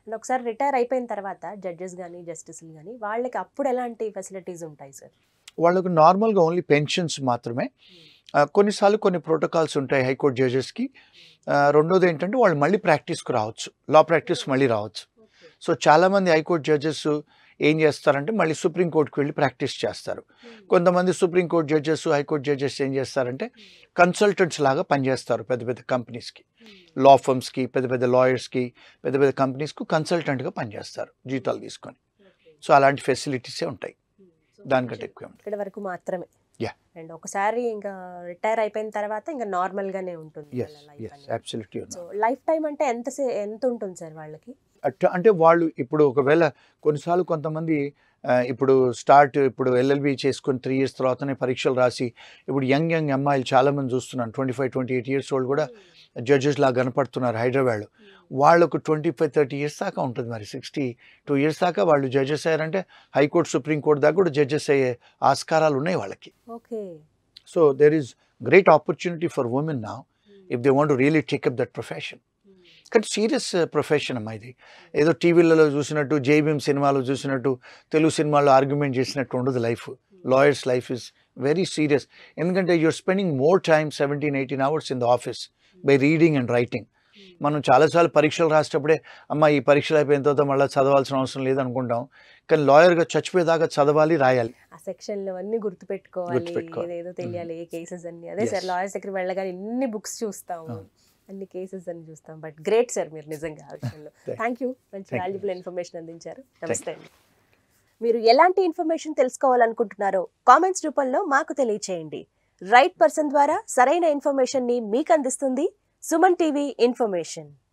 And ఒకసారి retire అయిపోయిన తర్వాత జడ్జెస్ కానీ జస్టిస్లు కానీ వాళ్ళకి అప్పుడు ఎలాంటి ఫెసిలిటీస్ ఉంటాయి సార్ వాళ్ళకు నార్మల్గా ఓన్లీ పెన్షన్స్ మాత్రమే ఆ, కొన్నిసార్లు కొన్ని ప్రోటోకాల్స్ ఉంటాయి హైకోర్టు జడ్జెస్కి రెండోది ఏంటంటే వాళ్ళు మళ్ళీ ప్రాక్టీస్కి రావచ్చు లా ప్రాక్టీస్ మళ్ళీ రావచ్చు సో చాలామంది హైకోర్టు జడ్జెస్ ఏం చేస్తారంటే మళ్ళీ సుప్రీంకోర్టుకి వెళ్ళి ప్రాక్టీస్ చేస్తారు కొంతమంది సుప్రీంకోర్టు జడ్జెస్ హైకోర్టు జడ్జెస్ ఏం చేస్తారంటే కన్సల్టెంట్స్ లాగా పనిచేస్తారు పెద్ద పెద్ద కంపెనీస్కి లా ఫర్మ్స్కి పెద్ద పెద్ద లాయర్స్కి పెద్ద పెద్ద కంపెనీస్కి కన్సల్టెంట్గా పనిచేస్తారు జీతాలు తీసుకొని సో అలాంటి ఫెసిలిటీసే ఉంటాయి దానికంటే ఎక్కువ ఉంటాయి ఇక్కడ వరకు మాత్రమే Yeah. అండ్ ఒకసారి ఇంకా రిటైర్ అయిపోయిన తర్వాత ఇంకా నార్మల్ గానే ఉంటుంది yes yes absolutely so life time అంటే ఎంత సే- ఎంత ఉంటుంది సార్ వాళ్ళకి అట్- అంటే వాళ్ళు ఇప్పుడు ఒకవేళ కొన్నిసార్లు కొంతమంది ఆ, ఇప్పుడు స్టార్ట్ ఇప్పుడు ఎల్ఎల్బి చేసుకొని త్రీ ఇయర్స్ తర్వాతనే పరీక్షలు రాసి ఇప్పుడు యంగ్ యంగ్ అమ్మాయిలు చాలామంది చూస్తున్నాను twenty five twenty eight years వాళ్ళు కూడా జడ్జెస్ లాగా కనపడుతున్నారు హైదరాబాద్లో వాళ్ళకు ట్వంటీ ఫైవ్ థర్టీ ఇయర్స్ దాకా ఉంటుంది మరి సిక్స్టీ టూ ఇయర్స్ దాకా వాళ్ళు జడ్జెస్ అయ్యారంటే హైకోర్టు సుప్రీంకోర్టు దాకా కూడా జడ్జెస్ అయ్యే ఆస్కారాలు ఉన్నాయి వాళ్ళకి okay so there is great opportunity for women నా if they want really take up that profession కానీ సీరియస్ ప్రొఫెషన్ అమ్మా ఇది ఏదో టీవీలలో చూసినట్టు జైభీమ్ సినిమాలో చూసినట్టు తెలుగు సినిమాలో ఆర్గ్యుమెంట్ చేసినట్టు ఉండదు life lawyers life is very serious ఎందుకంటే you're spending more time seventeen eighteen hours in the office by reading and writing మనం చాలాసార్లు పరీక్షలు రాసేటప్పుడే అమ్మ ఈ పరీక్షలు అయిపోయిన తర్వాత మళ్ళీ చదవాల్సిన అవసరం లేదు అనుకుంటాం కానీ లాయర్గా చచ్చిపోయేదాకా చదవాలి రాయాలి ఆ సెక్షన్ లో అన్ని గుర్తుపెట్టుకోవాలి గుర్తుపెట్టుకోవాలి. ఏదేదో తెలియాలి ఏ కేసెస్ అన్ని అదే సార్ Yes. లాయర్స్ దగ్గర వెళ్ళగానే ఇన్ని బుక్స్ చూస్తాము అవును. అన్ని కేసెస్ అన్ని చూస్తాం బట్ గ్రేట్ సార్ మీరు నిజంగా ఆ విషయంలో Thank- థ్యాంక్ యూ మంచి Thank you. వాల్యుబుల్ ఇన్ఫర్మేషన్ అందించారు నమస్తే అండి మీరు ఎలాంటి ఇన్ఫర్మేషన్ తెలుసుకోవాలనుకుంటున్నారో కామెంట్స్ రూపంలో మాకు తెలియచేయండి రైట్ పర్సన్ ద్వారా సరైన ఇన్ఫర్మేషన్ ని మీకు అందిస్తుంది సుమన్ టీవీ ఇన్ఫర్మేషన్